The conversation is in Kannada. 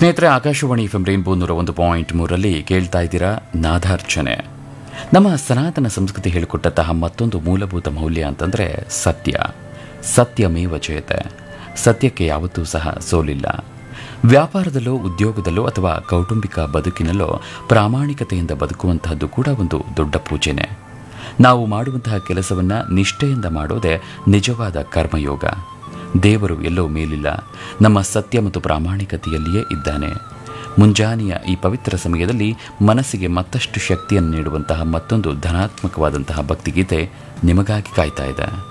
ಸ್ನೇಹಿತರೆ ಆಕಾಶವಾಣಿ ಎಫ್ ಎಂ ರೈನ್ಬೋ ನೂರ ಒಂದು ಪಾಯಿಂಟ್ ಮೂರರಲ್ಲಿ ಕೇಳ್ತಾ ಇದ್ದೀರಾ ನಾದಾರ್ಚನೆ ನಮ್ಮ ಸನಾತನ ಸಂಸ್ಕೃತಿ ಹೇಳಿಕೊಟ್ಟಂತಹ ಮತ್ತೊಂದು ಮೂಲಭೂತ ಮೌಲ್ಯ ಅಂತಂದರೆ ಸತ್ಯ ಸತ್ಯಮೇವ ಜಯತೆ ಸತ್ಯಕ್ಕೆ ಯಾವತ್ತೂ ಸಹ ಸೋಲಿಲ್ಲ ವ್ಯಾಪಾರದಲ್ಲೋ ಉದ್ಯೋಗದಲ್ಲೋ ಅಥವಾ ಕೌಟುಂಬಿಕ ಬದುಕಿನಲ್ಲೋ ಪ್ರಾಮಾಣಿಕತೆಯಿಂದ ಬದುಕುವಂತಹದ್ದು ಕೂಡ ಒಂದು ದೊಡ್ಡ ಪೂಜೆನೆ ನಾವು ಮಾಡುವಂತಹ ಕೆಲಸವನ್ನ ನಿಷ್ಠೆಯಿಂದ ಮಾಡೋದೇ ನಿಜವಾದ ಕರ್ಮಯೋಗ ದೇವರು ಎಲ್ಲೋ ಮೇಲಿಲ್ಲ ನಮ್ಮ ಸತ್ಯ ಮತ್ತು ಪ್ರಾಮಾಣಿಕತೆಯಲ್ಲಿಯೇ ಇದ್ದಾನೆ ಮುಂಜಾನೆಯ ಈ ಪವಿತ್ರ ಸಮಯದಲ್ಲಿ ಮನಸ್ಸಿಗೆ ಮತ್ತಷ್ಟು ಶಕ್ತಿಯನ್ನು ನೀಡುವಂತಹ ಮತ್ತೊಂದು ಧನಾತ್ಮಕವಾದಂತಹ ಭಕ್ತಿಗೀತೆ ನಿಮಗಾಗಿ ಕಾಯ್ತಾ ಇದೆ